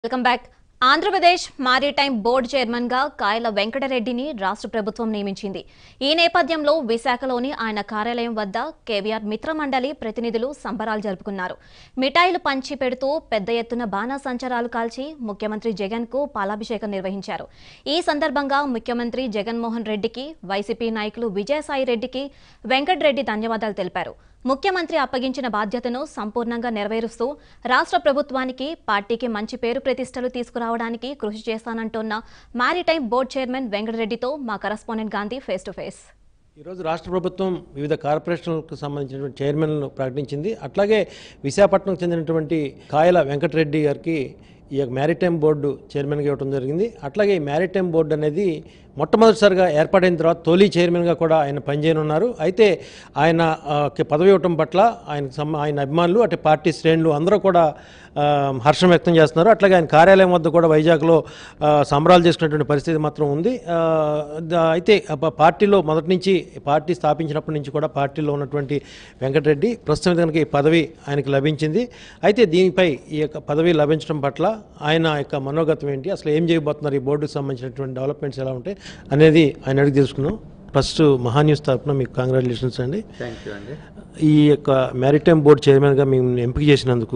welcome back Andhra Pradesh maritime board chairman గా కాయల వెంకటరెడ్డిని రాష్ట్ర ప్రభుత్వం నియమించింది ఈ నేపథ్యంలో విశాఖలోని ఆయన కార్యాలయం వద్ద కేవీఆర్ మిత్రమండలి ప్రతినిధులు సంబరాలు జరుపుకున్నారు మిఠాయిలు పంచి పెడుతూ పెద్ద ఎత్తున బాణాసంచరాలు కాల్చి ముఖ్యమంత్రి జగన్ కు పాలాభిషేకం నిర్వహించారు ఈ సందర్భంగా ముఖ్యమంత్రి జగన్మోహన్ రెడ్డికి వైసీపీ నాయకులు విజయసాయి రెడ్డికి వెంకటరెడ్డి ధన్యవాదాలు తెలిపారు ముఖ్యమంత్రి అప్పగించిన బాధ్యతను సంపూర్ణంగా నెరవేరుస్తూ రాష్ట్ర ప్రభుత్వానికి పార్టీకి మంచి పేరు ప్రతిష్టలు తీసుకురావడానికి కృషి చేస్తానంటున్న మారిటైమ్ బోర్డు చైర్మన్ వెంకటరెడ్డితో మా correspondent Gandhi face to face ఈరోజు రాష్ట్ర ప్రభుత్వం వివిధ కార్పొరేషన్లకు సంబంధించినటువంటి చైర్మన్లను ప్రకటించింది అట్లాగే విశాఖపట్నంకు చెందినటువంటి కాయల వెంకటరెడ్డి గారికి ఈ యొక్క మ్యారిటైమ్ బోర్డు చైర్మన్గా ఇవ్వడం జరిగింది అట్లాగే ఈ మ్యారిటైమ్ బోర్డు అనేది మొట్టమొదటిసారిగా ఏర్పాటైన తర్వాత తొలి చైర్మన్గా కూడా ఆయన పనిచేయనున్నారు అయితే ఆయన ఆ, కి పదవి ఇవ్వటం పట్ల ఆయన సమ ఆయన అభిమానులు అటు పార్టీ శ్రేణులు అందరూ కూడా ఆ, హర్షం వ్యక్తం చేస్తున్నారు అట్లాగే ఆయన కార్యాలయం వద్ద కూడా వైజాగ్లో ఆ, సంబరాలు చేసుకునేటువంటి పరిస్థితి మాత్రం ఉంది ఆ, ద- అయితే ఆ ప- పార్టీలో మొదటి నుంచి పార్టీ స్థాపించినప్పటి నుంచి కూడా పార్టీలో ఉన్నటువంటి వెంకటరెడ్డి ప్రస్తుతం కనుక ఈ పదవి ఆయనకి లభించింది అయితే దీనిపై ఈ యొక్క పదవి లభించడం పట్ల ఆయన యొక్క మనోగతం ఏంటి అసలు ఏం చేయబోతున్నారు ఈ బోర్డుకు సంబంధించినటువంటి డెవలప్మెంట్స్ ఎలా ఉంటాయి అనేది ఆయన అడిగి తెలుసుకుందాం ఫస్ట్ మహాన్యూస్ తరఫున మీకు కంగ్రాచులేషన్స్ అండి థ్యాంక్ యూ అండి ఈ యొక్క మ్యారిటైమ్ బోర్డు చైర్మన్గా మేము ఎంపిక చేసినందుకు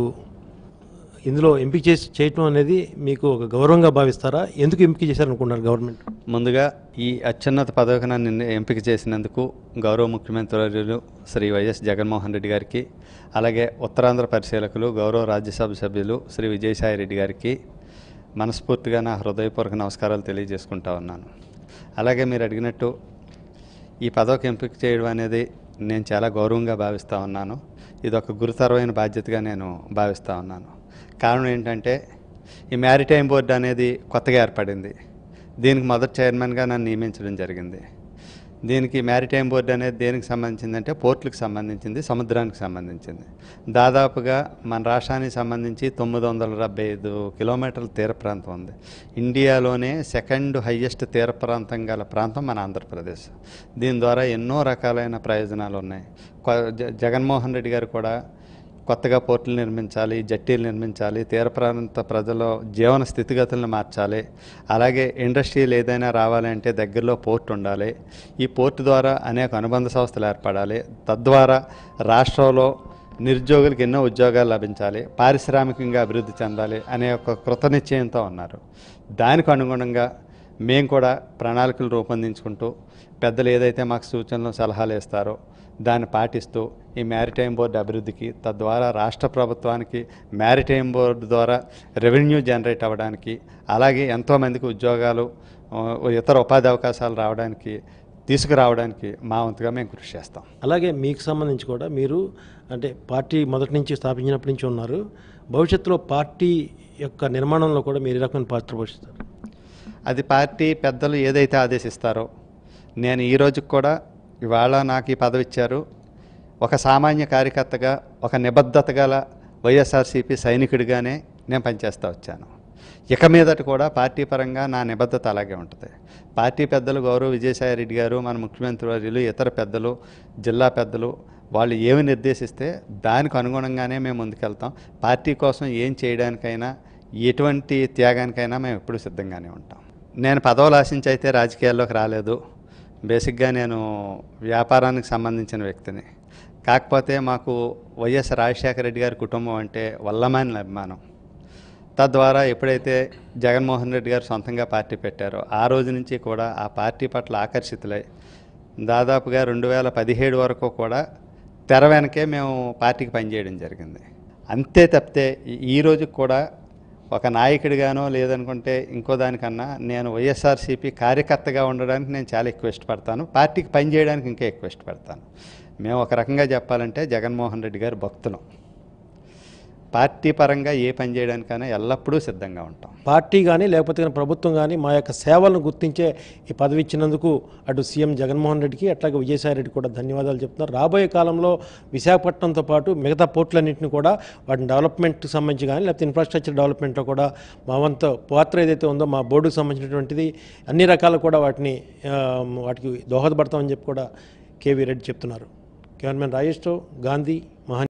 ఇందులో ఎంపిక చేసి చేయటం అనేది మీకు ఒక గౌరవంగా భావిస్తారా ఎందుకు ఎంపిక చేశారనుకున్నారు గవర్నమెంట్ ముందుగా ఈ అత్యున్నత పదవికి నన్ను ఎంపిక చేసినందుకు గౌరవ ముఖ్యమంత్రి వర్యులు శ్రీ వైఎస్ జగన్మోహన్ రెడ్డి గారికి అలాగే ఉత్తరాంధ్ర పరిశీలకులు గౌరవ రాజ్యసభ సభ్యులు శ్రీ విజయసాయి రెడ్డి గారికి మనస్ఫూర్తిగా నా హృదయపూర్వక నమస్కారాలు తెలియజేసుకుంటా ఉన్నాను అలాగే మీరు అడిగినట్టు ఈ పదవికి ఎంపిక చేయడం అనేది నేను చాలా గౌరవంగా భావిస్తూ ఉన్నాను ఇది ఒక గురుతరమైన బాధ్యతగా నేను భావిస్తూ ఉన్నాను కారణం ఏంటంటే ఈ మ్యారిటైమ్ బోర్డు అనేది కొత్తగా ఏర్పడింది దీనికి మొదటి చైర్మన్గా నన్ను నియమించడం జరిగింది దీనికి మ్యారిటైమ్ బోర్డు అనేది దేనికి సంబంధించిందంటే పోర్టులకు సంబంధించింది సముద్రానికి సంబంధించింది దాదాపుగా మన రాష్ట్రానికి సంబంధించి తొమ్మిది వందల డెబ్బై ఐదు కిలోమీటర్ల తీర ప్రాంతం ఉంది ఇండియాలోనే సెకండ్ హయ్యెస్ట్ తీర ప్రాంతం గల ప్రాంతం మన ఆంధ్రప్రదేశ్ దీని ద్వారా ఎన్నో రకాలైన ప్రయోజనాలు ఉన్నాయి కొ- జ- జగన్మోహన్ రెడ్డి గారు కూడా కొత్తగా పోర్టులు నిర్మించాలి జట్టీలు నిర్మించాలి తీర ప్రాంత ప్రజల జీవన స్థితిగతులను మార్చాలి అలాగే ఇండస్ట్రీలు ఏదైనా రావాలంటే దగ్గరలో పోర్ట్ ఉండాలి ఈ పోర్టు ద్వారా అనేక అనుబంధ సంస్థలు ఏర్పడాలి తద్వారా రాష్ట్రంలో నిరుద్యోగులకు ఎన్నో ఉద్యోగాలు లభించాలి పారిశ్రామికంగా అభివృద్ధి చెందాలి అనే ఒక కృతనిశ్చయంతో ఉన్నారు దానికి అనుగుణంగా మేము కూడా ప్రణాళికలు రూపొందించుకుంటూ పెద్దలు ఏదైతే మాకు సూచనలు సలహాలు ఇస్తారో దాన్ని పాటిస్తూ ఈ మ్యారిటైమ్ బోర్డు అభివృద్ధికి తద్వారా రాష్ట్ర ప్రభుత్వానికి మ్యారిటైమ్ బోర్డు ద్వారా రెవెన్యూ జనరేట్ అవ్వడానికి అలాగే ఎంతోమందికి ఉద్యోగాలు ఆ, ఇతర ఉపాధి అవకాశాలు రావడానికి తీసుకురావడానికి మా వంతుగా మేము కృషి చేస్తాం అలాగే మీకు సంబంధించి కూడా మీరు అంటే పార్టీ మొదటి నుంచి స్థాపించినప్పటి నుంచి ఉన్నారు భవిష్యత్తులో పార్టీ యొక్క నిర్మాణంలో కూడా మీరు ఏ రకమైన పాత్ర పోషిస్తారు అది పార్టీ పెద్దలు ఏదైతే ఆదేశిస్తారో నేను ఈ రోజుకి కూడా ఇవాళ నాకు ఈ పదవి ఇచ్చారు ఒక సామాన్య కార్యకర్తగా ఒక నిబద్ధత గల వైఎస్ఆర్సీపీ సైనికుడిగానే నేను పనిచేస్తూ వచ్చాను ఇక మీదట కూడా పార్టీ పరంగా నా నిబద్ధత అలాగే ఉంటుంది పార్టీ పెద్దలు గౌరవ విజయసాయి రెడ్డి గారు మన ముఖ్యమంత్రి వర్యులు ఇతర పెద్దలు జిల్లా పెద్దలు వాళ్ళు ఏమి నిర్దేశిస్తే దానికి అనుగుణంగానే మేము ముందుకెళ్తాం పార్టీ కోసం ఏం చేయడానికైనా ఎటువంటి త్యాగానికైనా మేము ఎప్పుడు సిద్ధంగానే ఉంటాం నేను పదవులు ఆశించి అయితే రాజకీయాల్లోకి రాలేదు బేసిక్గా నేను వ్యాపారానికి సంబంధించిన వ్యక్తిని కాకపోతే మాకు వైఎస్ రాజశేఖర రెడ్డి గారి కుటుంబం అంటే వల్లమాని అభిమానం తద్వారా ఎప్పుడైతే జగన్మోహన్ రెడ్డి గారు సొంతంగా పార్టీ పెట్టారో ఆ రోజు నుంచి కూడా ఆ పార్టీ పట్ల ఆకర్షితులై దాదాపుగా రెండు వేల పదిహేడు వరకు కూడా తెర వెనకే మేము పార్టీకి పనిచేయడం జరిగింది అంతే తప్పితే ఈ- ఈ రోజుకి కూడా ఒక నాయకుడిగానో లేదనుకుంటే ఇంకో దానికన్నా నేను వైఎస్ఆర్సీపీ కార్యకర్తగా ఉండడానికి నేను చాలా ఎక్కువ ఇష్టపడతాను పార్టీకి పనిచేయడానికి ఇంకా ఎక్కువ ఇష్టపడతాను మేము ఒక రకంగా చెప్పాలంటే జగన్మోహన్ రెడ్డి గారి భక్తులం పార్టీ పరంగా ఏ పని చేయడానికైనా ఎల్లప్పుడూ సిద్ధంగా ఉంటాం పార్టీ కానీ లేకపోతే కానీ ప్రభుత్వం కానీ మా యొక్క సేవలను గుర్తించే ఈ పదవి ఇచ్చినందుకు అటు సీఎం జగన్మోహన్ రెడ్డికి అట్లాగే విజయసాయి రెడ్డి కూడా ధన్యవాదాలు చెప్తున్నారు రాబోయే కాలంలో విశాఖపట్నంతో పాటు మిగతా పోర్టులన్నింటినీ కూడా వాటిని డెవలప్మెంట్కి సంబంధించి కానీ లేకపోతే ఇన్ఫ్రాస్ట్రక్చర్ డెవలప్మెంట్లో కూడా మా వంతు పాత్ర ఏదైతే ఉందో మా బోర్డుకు సంబంధించినటువంటిది అన్ని రకాలు కూడా వాటిని ఆ, వాటికి దోహదపడతామని చెప్పి కూడా కేవీ రెడ్డి చెప్తున్నారు కెమెరామెన్ రాజేష్తో గాంధీ మహా